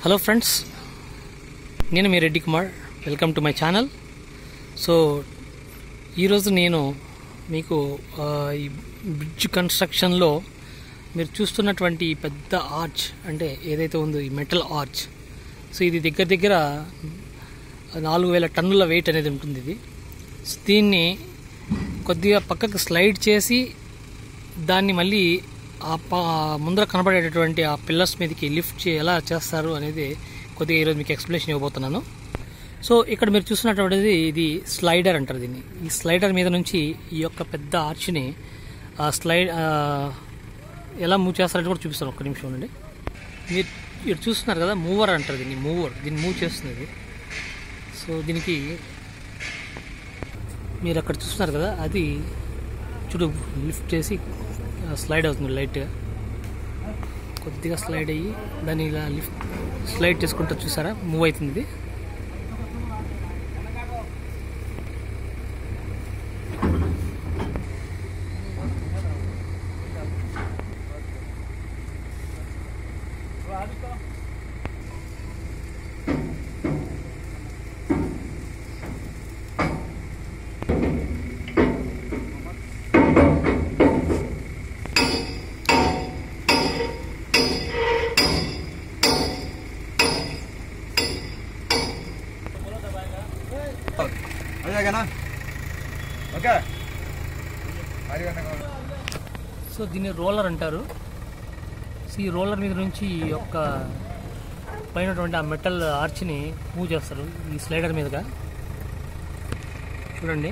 Hello friends నేను మీ Reddy Kumar welcome to my channel so ఈరోజు నేను మీకు ఆ, ఈ బ్రిడ్జ్ కన్స్ట్రక్షన్లో మీరు చూస్తున్నటువంటి ఈ పెద్ద ఆర్చ్ అంటే ఏదైతే ఉందో ఈ మెటల్ ఆర్చ్ సో ఇది దగ్గర దగ్గర నాలుగు వేల టన్నుల వెయిట్ అనేది ఉంటుంది ఇది సో దీన్ని కొద్దిగా పక్కకు స్లైడ్ చేసి దాన్ని మళ్ళీ ఆ ప ముందర కనబడేటటువంటి ఆ పిల్లర్స్ మీదకి లిఫ్ట్ చే ఎలా చేస్తారు అనేది కొద్దిగా ఈరోజు మీకు ఎక్స్ప్లెనేషన్ ఇవ్వబోతున్నాను సో ఇక్కడ మీరు చూసినటువంటిది ఇది స్లైడర్ అంటారు దీన్ని ఈ స్లైడర్ మీద నుంచి ఈ యొక్క పెద్ద ఆర్చ్ని ఆ స్లైడ్ ఆ, ఎలా మూవ్ చేస్తారంటే కూడా చూపిస్తాను ఒక్క నిమిషం ఉండండి మీరు మీరు చూస్తున్నారు కదా మూవర్ అంటారు దీన్ని మూవర్ దీన్ని మూవ్ చేస్తుంది ఇది సో దీనికి మీరు అక్కడ చూస్తున్నారు కదా అది చూడు లిఫ్ట్ చేసి స్లైడ్ అవుతుంది లైట్గా కొద్దిగా స్లైడ్ అయ్యి దాన్ని ఇలా లిఫ్ట్ స్లైడ్ చేసుకుంటూ చూసారా మూవ్ అవుతుంది ఇది हो जाएगा ना ओके हमारी करने का సో దీన్ని రోలర్ అంటారు సో ఈ రోలర్ మీద నుంచి ఈ యొక్క పైనటువంటి ఆ మెటల్ ఆర్చ్ని మూవ్ చేస్తారు ఈ స్లైడర్ మీదుగా చూడండి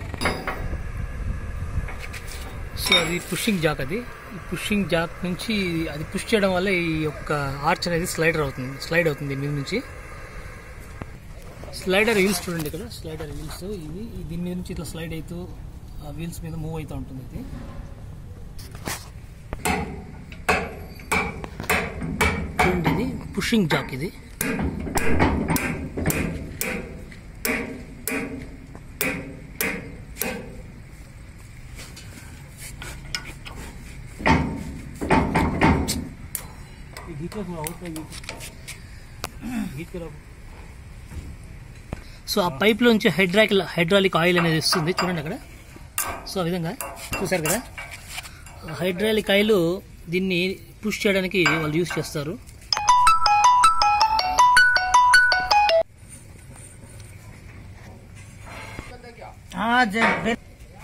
సో అది పుషింగ్ జాక్ అది ఈ పుషింగ్ జాక్ నుంచి అది పుష్ చేయడం వల్ల ఈ యొక్క ఆర్చ్ అనేది స్లైడర్ అవుతుంది స్లైడ్ అవుతుంది దీని మీద నుంచి స్లైడర్ వీల్స్ చూడండి ఇక్కడ స్లైడర్ వీల్స్ ఇది ఈ దీని మీద నుంచి ఇట్లా స్లైడ్ అవుతూ ఆ వీల్స్ మీద మూవ్ అవుతూ ఉంటుంది ఇది చూడండి ఇది పుషింగ్ జాక్ ఇది సో ఆ పైప్లో నుంచి హైడ్రాక్ హైడ్రాలిక్ ఆయిల్ అనేది వస్తుంది చూడండి అక్కడ సో ఆ విధంగా చూసారు కదా హైడ్రాలిక్ ఆయిల్ దీన్ని పుష్ చేయడానికి వాళ్ళు యూస్ చేస్తారు हाँ जे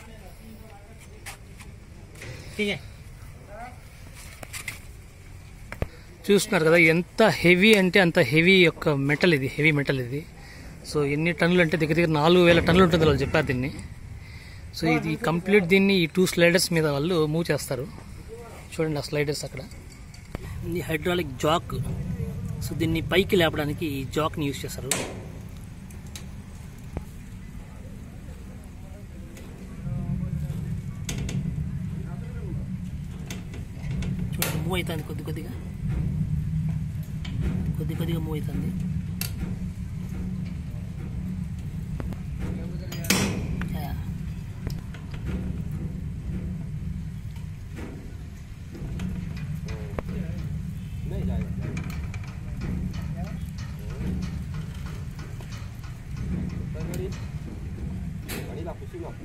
చూస్తున్నారు కదా ఎంత హెవీ అంటే అంత హెవీ యొక్క మెటల్ ఇది హెవీ మెటల్ ఇది సో ఎన్ని టన్నులు అంటే దగ్గర దగ్గర నాలుగు వేల టన్నులు ఉంటుంది వాళ్ళు చెప్పారు దీన్ని సో ఇది కంప్లీట్ దీన్ని ఈ టూ స్లైడర్స్ మీద వాళ్ళు మూవ్ చేస్తారు చూడండి ఆ స్లైడర్స్ అక్కడ ఇది హైడ్రాలిక్ జాక్ సో దీన్ని పైకి లేపడానికి ఈ జాక్ని యూస్ చేస్తారు చూడండి మూవ్ అవుతుంది కొద్ది కొద్దిగా కొద్ది కొద్దిగా మూవ్ అవుతుంది యా. नहीं जाएगा गाड़ी गाड़ी ला खुशी ला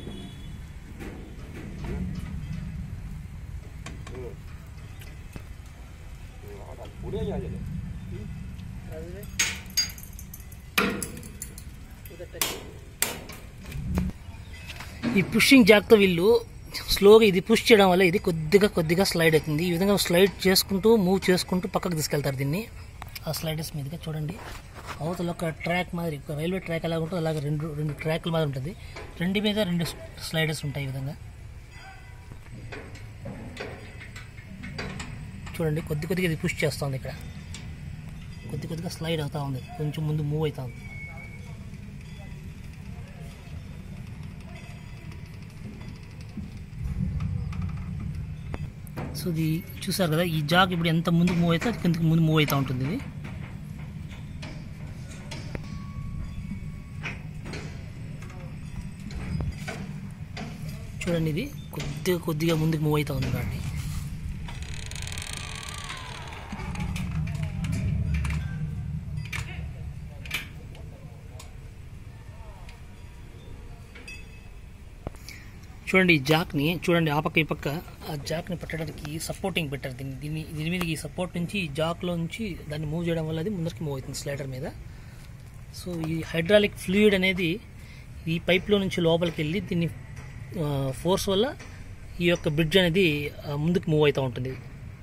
우리 해야 돼. ఈ పుషింగ్ జాక్తో వీళ్ళు స్లోగా ఇది పుష్ చేయడం వల్ల ఇది కొద్దిగా కొద్దిగా స్లైడ్ అవుతుంది ఈ విధంగా స్లైడ్ చేసుకుంటూ మూవ్ చేసుకుంటూ పక్కకు తీసుకెళ్తారు దీన్ని ఆ స్లైడర్స్ మీదుగా చూడండి అవతల ఒక ట్రాక్ మాదిరి ఒక రైల్వే ట్రాక్ ఎలా ఉంటుందో అలాగే రెండు రెండు ట్రాక్ల మాదిరి ఉంటుంది రెండు మీద రెండు స్లైడర్స్ ఉంటాయి ఈ విధంగా చూడండి కొద్ది కొద్దిగా ఇది పుష్ చేస్తుంది ఇక్కడ కొద్ది కొద్దిగా స్లైడ్ అవుతా ఉంది కొంచెం ముందు మూవ్ అవుతా ఉంది సో ఇది చూసారు కదా ఈ జాగ్ ఇప్పుడు ఎంత ముందుకు మూవ్ అయితే అది కిందకి ముందు మూవ్ అవుతూ ఉంటుంది ఇది చూడండి ఇది కొద్దిగా కొద్దిగా ముందుకు మూవ్ అవుతూ ఉంది కాబట్టి. చూడండి ఈ జాక్ని చూడండి ఆ పక్క ఈ పక్క ఆ జాక్ని పెట్టడానికి సపోర్టింగ్ పెట్టారు దీన్ని దీన్ని దీని మీద ఈ సపోర్ట్ నుంచి ఈ జాక్లో నుంచి దాన్ని మూవ్ చేయడం వల్ల అది ముందరికి మూవ్ అవుతుంది స్లైడర్ మీద సో ఈ హైడ్రాలిక్ ఫ్లూయిడ్ అనేది ఈ పైప్లో నుంచి లోపలికి వెళ్ళి దీన్ని ఫోర్స్ వల్ల ఈ యొక్క బ్రిడ్జ్ అనేది ఆ, ముందుకు మూవ్ అవుతూ ఉంటుంది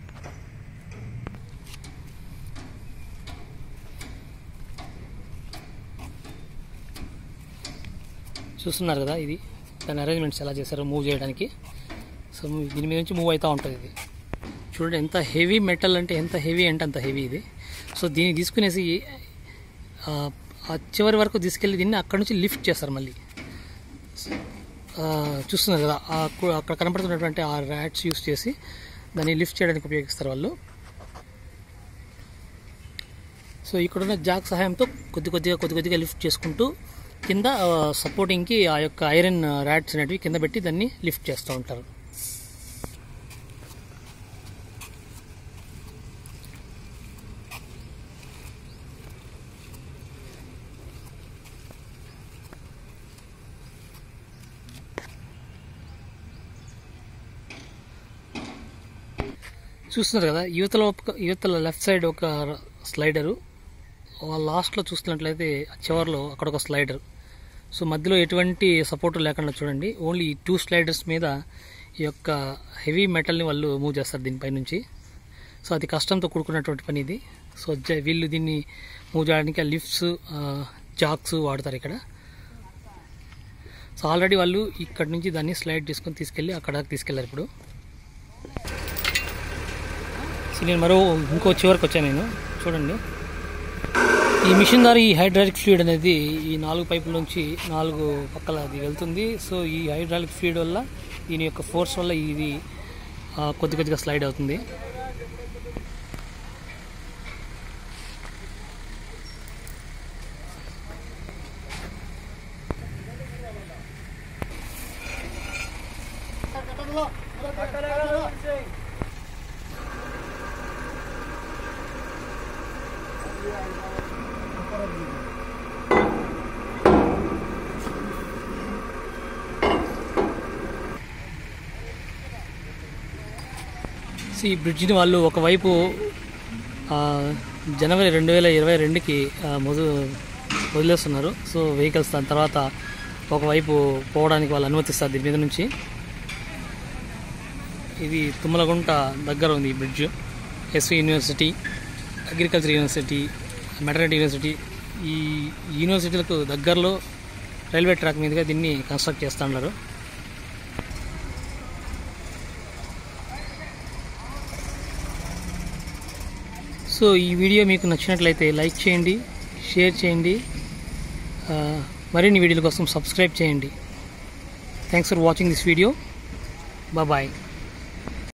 చూస్తున్నారు కదా ఇది దాని అరేంజ్మెంట్స్ ఎలా చేశారో మూవ్ చేయడానికి సో దీని మీద నుంచి మూవ్ అవుతూ ఉంటుంది ఇది చూడండి ఎంత హెవీ మెటల్ అంటే ఎంత హెవీ అంటే అంత హెవీ ఇది సో దీన్ని తీసుకునేసి ఆ, ఆ చివరి వరకు తీసుకెళ్ళి దీన్ని అక్కడ నుంచి లిఫ్ట్ చేస్తారు మళ్ళీ ఆ, చూస్తున్నారు కదా ఆ కు- అక్కడ కనపడుతున్నటువంటి ఆ ర్యాట్స్ యూస్ చేసి దాన్ని లిఫ్ట్ చేయడానికి ఉపయోగిస్తారు వాళ్ళు సో ఇక్కడున్న జాక్ సహాయంతో కొద్ది కొద్దిగా కొద్ది కొద్దిగా లిఫ్ట్ చేసుకుంటూ కింద సపోర్టింగ్కి ఆ యొక్క ఐరన్ ర్యాట్స్ అనేటివి కింద పెట్టి దాన్ని లిఫ్ట్ చేస్తూ ఉంటారు చూస్తున్నారు కదా యువతల ఒక- యువతల లెఫ్ట్ సైడ్ ఒక స్లైడరు లాస్ట్లో చూస్తున్నట్లయితే చివరిలో అక్కడ ఒక స్లైడర్ సో మధ్యలో ఎటువంటి సపోర్ట్ లేకుండా చూడండి ఓన్లీ ఈ టూ స్లైడర్స్ మీద ఈ యొక్క హెవీ మెటల్ని వాళ్ళు మూవ్ చేస్తారు దీనిపై నుంచి సో అది కష్టంతో కూడుకున్నటువంటి పని ఇది సో జ- వీళ్ళు దీన్ని మూవ్ చేయడానికి లిఫ్ట్స్ జాక్స్ వాడతారు ఇక్కడ సో ఆల్రెడీ వాళ్ళు ఇక్కడ నుంచి దాన్ని స్లైడ్ తీసుకొని తీసుకెళ్ళి అక్కడ తీసుకెళ్లారు ఇప్పుడు సో నేను మరో ఇంకో చివరికి వచ్చాను నేను చూడండి ఈ మిషన్ ద్వారా ఈ హైడ్రాలిక్ ఫ్లూయిడ్ అనేది ఈ నాలుగు పైపుల నుంచి నాలుగు పక్కల అది వెళ్తుంది సో ఈ హైడ్రాలిక్ ఫ్లూయిడ్ వల్ల దీని యొక్క ఫోర్స్ వల్ల ఇది ఆ, కొద్ది కొద్దిగా స్లైడ్ అవుతుంది సో ఈ బ్రిడ్జిని వాళ్ళు ఒకవైపు ఆ, జనవరి రెండు వేల ఇరవై రెండుకి మొదలు వదిలేస్తున్నారు సో వెహికల్స్ దాని తర్వాత ఒకవైపు పోవడానికి వాళ్ళు అనుమతిస్తారు దీని మీద నుంచి ఇది తుమ్మలగుంట దగ్గర ఉంది ఈ bridge S V university agriculture university maternity university ఈ యూనివర్సిటీలకు దగ్గరలో రైల్వే ట్రాక్ మీదుగా దీన్ని కన్స్ట్రక్ట్ చేస్తూ ఉన్నారు సో ఈ వీడియో మీకు నచ్చినట్లయితే లైక్ చేయండి షేర్ చేయండి ఆ, మరిన్ని వీడియోల కోసం సబ్స్క్రైబ్ చేయండి thanks for watching this video bye